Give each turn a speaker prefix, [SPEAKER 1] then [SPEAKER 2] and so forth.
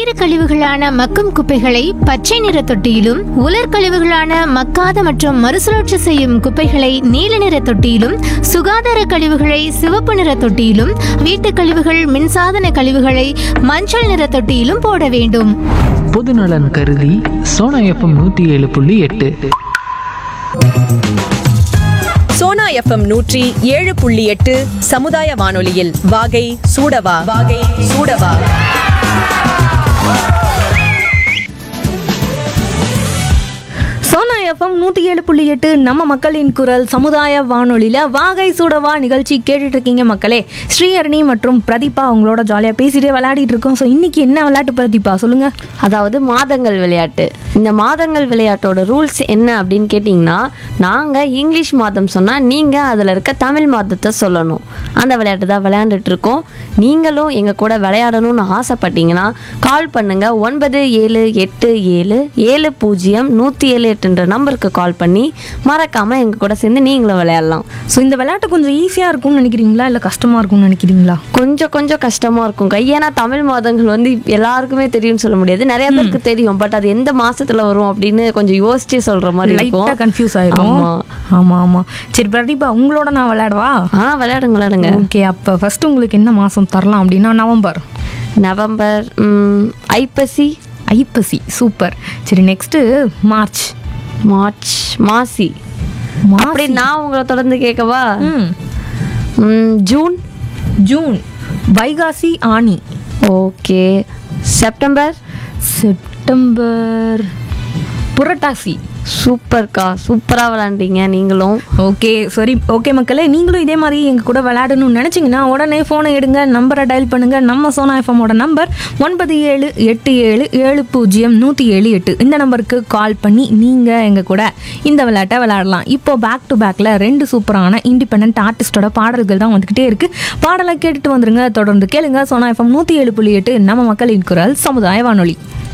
[SPEAKER 1] ஈர கழிவுகளான மக்கும் குப்பைகளை பச்சை நிற தொட்டியிலும் உலர் கழிவுகளான மக்காத மற்றும் மறுசுழற்சி செய்யும் குப்பைகளை நீல நிற தொட்டியிலும் சுகாதார கழிவுகளை சிவப்பு நிற தொட்டியிலும் வீட்டுக் கழிவுகள் மின்சாதன கழிவுகளை மஞ்சள் நிற தொட்டியிலும் போட வேண்டும்
[SPEAKER 2] பொதுநலன் கருதி சோனா எஃப்எம் நூற்றி ஏழு புள்ளி எட்டு
[SPEAKER 3] சோனா எஃப்எம் நூற்றி ஏழு புள்ளி எட்டு சமுதாய வானொலியில் வாகை சூடவா வாகை சூடவா
[SPEAKER 4] சோனா எஃப்எம் நூற்றி ஏழு புள்ளி எட்டு நம்ம மக்களின் குரல் சமுதாய வானொலியில் வாகை சூடவா நிகழ்ச்சி கேட்டுட்டு இருக்கீங்க மக்களே ஸ்ரீஹரணி மற்றும் பிரதீபா அவங்களோட ஜாலியாக பேசிட்டே விளையாடிட்டு இருக்கோம் ஸோ இன்னைக்கு என்ன விளையாட்டு பிரதீபா சொல்லுங்க
[SPEAKER 5] அதாவது மாதங்கள் விளையாட்டு இந்த மாதங்கள் விளையாட்டோட ரூல்ஸ் என்ன அப்படின்னு கேட்டிங்கன்னா நாங்கள் இங்கிலீஷ் மாதம் சொன்னால் நீங்கள் அதில் இருக்க தமிழ் மாதத்தை சொல்லணும் அந்த விளையாட்டு தான் விளையாண்டுட்டு இருக்கோம் நீங்களும் எங்கள் கூட விளையாடணும்னு ஆசைப்பட்டீங்கன்னா கால் பண்ணுங்க ஒன்பது ஏழு எட்டு ஏழு ஏழு பூஜ்ஜியம் நூற்றி ஏழு எட்டுன்ற நம்பருக்கு கால் பண்ணி மறக்காமல் எங்கள் கூட சேர்ந்து நீங்களும் விளையாடலாம்
[SPEAKER 4] ஸோ இந்த விளையாட்டு கொஞ்சம் ஈஸியாக இருக்கும்னு நினைக்கிறீங்களா இல்லை கஷ்டமாக இருக்கும்னு நினைக்கிறீங்களா
[SPEAKER 5] கொஞ்சம் கொஞ்சம் கஷ்டமா இருக்கும் ஏன்னா தமிழ் மாதங்கள் வந்து எல்லாருக்குமே தெரியும்னு சொல்ல முடியாது நிறைய பேருக்கு தெரியும் பட் அது எந்த மாசத்துல வரும் அப்படின்னு கொஞ்சம் யோசிச்சு சொல்ற மாதிரி
[SPEAKER 4] லைட்டாக
[SPEAKER 5] இருக்கும்
[SPEAKER 4] கன்ஃபியூஸ் ஆயிரும்
[SPEAKER 5] ஆமா.
[SPEAKER 4] ஆமாம் ஆமாம் சரி பிரதீபா உங்களோட நான் விளையாடவா
[SPEAKER 5] ஆ விளையாடுங்க விளையாடுங்க
[SPEAKER 4] ஓகே அப்போ ஃபர்ஸ்ட் உங்களுக்கு என்ன மாதம் தரலாம் அப்படின்னா நவம்பர்
[SPEAKER 5] நவம்பர் ம், ஐப்பசி
[SPEAKER 4] ஐப்பசி சூப்பர் சரி நெக்ஸ்ட்டு மார்ச்
[SPEAKER 5] மார்ச் மாசி
[SPEAKER 4] மாசி.
[SPEAKER 5] அப்படி நான் உங்களை தொடர்ந்து கேட்கவா
[SPEAKER 4] ம்
[SPEAKER 5] ம், ஜூன்
[SPEAKER 4] ஜூன் வைகாசி ஆனி
[SPEAKER 5] ஓகே செப்டம்பர்
[SPEAKER 4] செப்டம்பர் புரட்டாசி
[SPEAKER 5] சூப்பர்க்கா சூப்பரா விளையாண்டீங்க நீங்களும்
[SPEAKER 4] ஓகே சரி ஓகே மக்களே நீங்களும் இதே மாதிரி எங்கள் கூட விளையாடணும்னு நினச்சிங்கன்னா உடனே ஃபோனை எடுங்க நம்பரை டயல் பண்ணுங்க நம்ம சோனா எஃப்எம்மோட நம்பர் ஒன்பது ஏழு எட்டு ஏழு ஏழு பூஜ்ஜியம் நூற்றி ஏழு எட்டு இந்த நம்பருக்கு கால் பண்ணி நீங்கள் எங்கள் கூட இந்த விளையாட்டை விளையாடலாம் இப்போ பேக் டு பேக்கில் ரெண்டு சூப்பரான இண்டிபெண்ட் ஆர்டிஸ்டோட பாடல்கள் தான் வந்துக்கிட்டே இருக்குது பாடலை கேட்டுட்டு வந்துருங்க தொடர்ந்து கேளுங்க சோனா எஃப்எம் நூற்றி ஏழு புள்ளி எட்டு நம்ம மக்களின் குரல் சமுதாய வானொலி